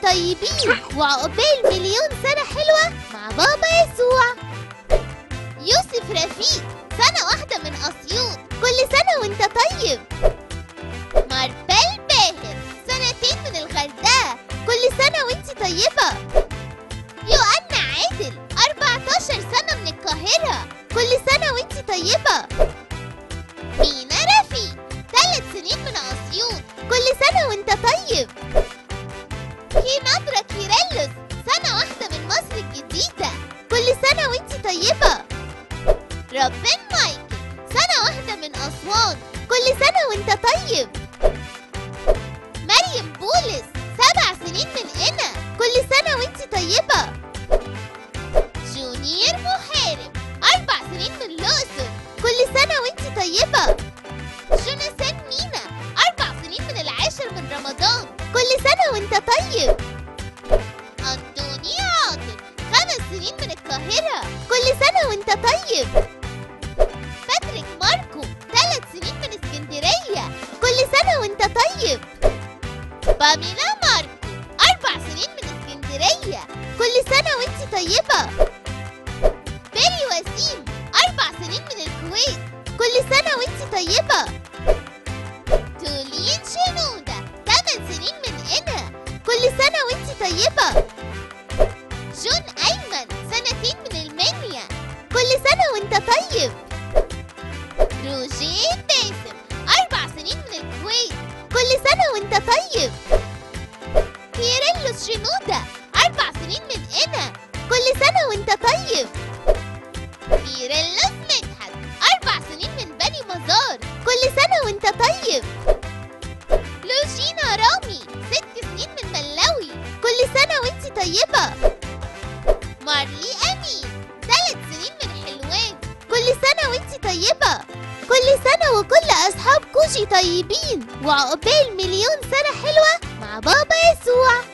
طيبين وعقبال مليون سنة حلوة مع بابا يسوع يوسف رفيق سنة واحدة من أسيوط كل سنة وانت طيب ماربل باهر سنتين من الغردقة كل سنة وانت طيبة يوأنا عادل 14 سنة من القاهرة كل سنة وانت طيبة مينا رفيق ثلاث سنين من أسيوط كل سنة وانت طيب كينادرا كيرلس سنة واحدة من مصر الجديدة كل سنة وانت طيبة ربين مايكل سنة واحدة من أسوان كل سنة وانت طيب مريم بولس سبع سنين من هنا كل سنة وانت طيبة جونيور محارب أربع سنين من الأقصر كل سنة وانت طيبة جوناثان مينا أربع سنين من العاشر من رمضان كل سنة وانت طيب أنطوني عاطف خمس سنين من القاهرة كل سنة وانت طيب باتريك ماركو ثلاث سنين من اسكندرية كل سنة وانت طيب باميلا ماركو أربع سنين من اسكندرية كل سنة وانت طيبة بيري وسيم أربع سنين من الكويت كل سنة وانت طيبة تولين شنودة ثمان سنين من هنا كل سنة وانت طيبة جون أيمن سنتين من المنيا كل سنة وانت طيب روجيه باسم أربع سنين من الكويت كل سنة وانت طيب كيرلس شنودة أربع سنين من هنا كل سنة وانت طيب كيرلس مدحت أربع سنين من بني مزار كل سنة وانت طيب لوجينا رامي ست سنين من ملاوي كل سنة وانت طيبة مارلي أمين ثلاث سنين من حلوان كل سنة وانت طيبة كل سنة وكل أصحاب كوجي طيبين وعقبال مليون سنة حلوة مع بابا يسوع